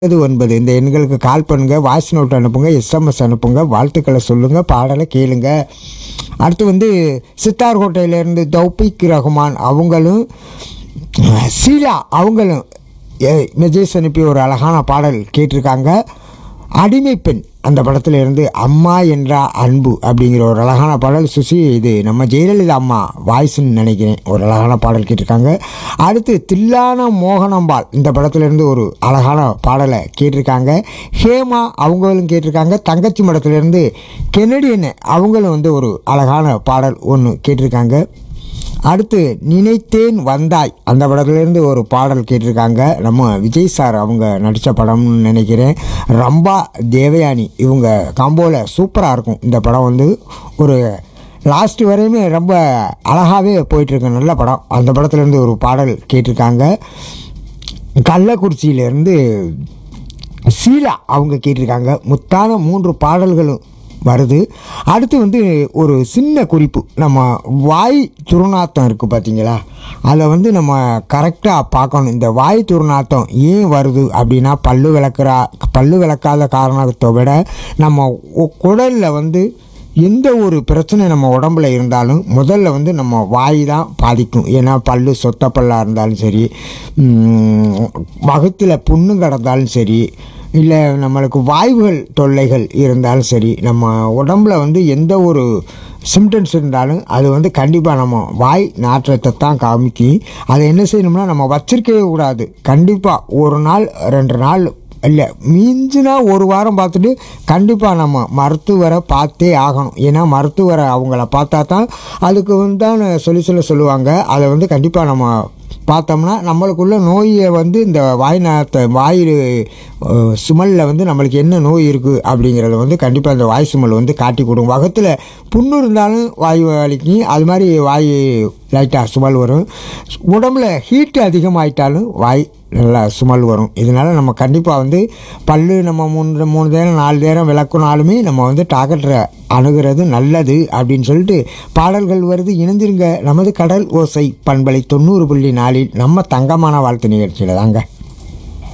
ஒன்பது ஒன்பது இந்த எண்களுக்கு கால் பண்ணுங்க வாய்ஸ் நோட் அனுப்புங்க எஸ்எம்எஸ் அனுப்புங்க வாழ்த்துக்களை சொல்லுங்க பாடலை கேளுங்க அடுத்து வந்து சித்தார் கோட்டையிலேருந்து தௌபிக் ரஹ்மான் அவங்களும் சீலா அவங்களும் மெசேஜ் அனுப்பி ஒரு அழகான பாடல் கேட்டிருக்காங்க அடிமை பெண் அந்த படத்துல இருந்து அம்மா என்றா அன்பு அப்படிங்கிற ஒரு அழகான பாடல் சுசி இது நம்ம ஜெயலலிதா அம்மா வாய்ஸ்ன்னு நினைக்கிறேன் ஒரு அழகான பாடல் கேட்டிருக்காங்க அடுத்து தில்லான மோகனம்பாள் இந்த படத்துல இருந்து ஒரு அழகான பாடலை கேட்டிருக்காங்க ஹேமா அவங்களும் கேட்டிருக்காங்க தங்கச்சி மடத்துலேருந்து கெனடியன் அவங்களும் வந்து ஒரு அழகான பாடல் ஒன்று கேட்டிருக்காங்க அடுத்து நினைத்தேன் வந்தாய் அந்த படத்துலேருந்து ஒரு பாடல் கேட்டிருக்காங்க நம்ம விஜய் சார் அவங்க நடித்த படம்னு நினைக்கிறேன் ரம்பா தேவயானி இவங்க காம்போவில் சூப்பராக இருக்கும் இந்த படம் வந்து ஒரு லாஸ்ட் வரையுமே ரொம்ப அழகாகவே போயிட்டுருக்கு நல்ல படம் அந்த படத்துலேருந்து ஒரு பாடல் கேட்டிருக்காங்க கள்ளக்குறிச்சியிலேருந்து சீலா அவங்க கேட்டிருக்காங்க முத்தான மூன்று பாடல்களும் வருது அடுத்து வந்து ஒரு சின்ன குறிப்பு நம்ம வாய் துர்நாத்தம் இருக்குது பார்த்தீங்களா அதை வந்து நம்ம கரெக்டாக பார்க்கணும் இந்த வாய் துர்நாத்தம் ஏன் வருது அப்படின்னா பல்லு விளக்குறா பல்லு விளக்காத காரணத்தை விட நம்ம குடலில் வந்து எந்த ஒரு பிரச்சனை நம்ம உடம்புல இருந்தாலும் முதல்ல வந்து நம்ம வாய் தான் பாதிக்கும் ஏன்னா பல்லு சொத்த பல்லாக இருந்தாலும் சரி வகுத்தில் புண்ணு கிடந்தாலும் சரி இல்லை நம்மளுக்கு வாய்வுகள் தொல்லைகள் இருந்தாலும் சரி நம்ம உடம்புல வந்து எந்த ஒரு சிம்டம்ஸ் இருந்தாலும் அது வந்து கண்டிப்பாக நம்ம வாய் நாற்றத்தை தான் காமிக்கி அதை என்ன செய்யணும்னா நம்ம வச்சிருக்கவே கூடாது கண்டிப்பாக ஒரு நாள் ரெண்டு நாள் இல்லை மிஞ்சினா ஒரு வாரம் பார்த்துட்டு கண்டிப்பாக நம்ம மருத்துவரை பார்த்தே ஆகணும் ஏன்னா மருத்துவரை அவங்கள பார்த்தா தான் அதுக்கு வந்து சொல்லி சொல்ல சொல்லுவாங்க அதை வந்து கண்டிப்பாக நம்ம பார்த்தோம்னா நம்மளுக்குள்ள நோயை வந்து இந்த வாய் நாத்த வாய் சுமலில் வந்து நம்மளுக்கு என்ன நோய் இருக்குது அப்படிங்கிறத வந்து கண்டிப்பாக இந்த வாய் சுமல் வந்து காட்டி கொடுக்கும் வகத்தில் புண்ணு இருந்தாலும் வாய் வலிக்கும் அது மாதிரி வாய் லைட்டாக சுமல் வரும் உடம்புல ஹீட்டு அதிகமாயிட்டாலும் வாய் நல்லா சுமல் வரும் இதனால் நம்ம கண்டிப்பாக வந்து பல்லு நம்ம மூணு மூணு நேரம் நாலு நேரம் விளக்குனாலுமே நம்ம வந்து டாக்டரை அணுகிறது நல்லது அப்படின்னு சொல்லிட்டு பாடல்கள் வருது இணைஞ்சிருங்க நமது கடல் ஓசை பண்பலை தொண்ணூறு புள்ளி நாலில் நம்ம தங்கமான வாழ்த்து நிகழ்ச்சியில் தாங்க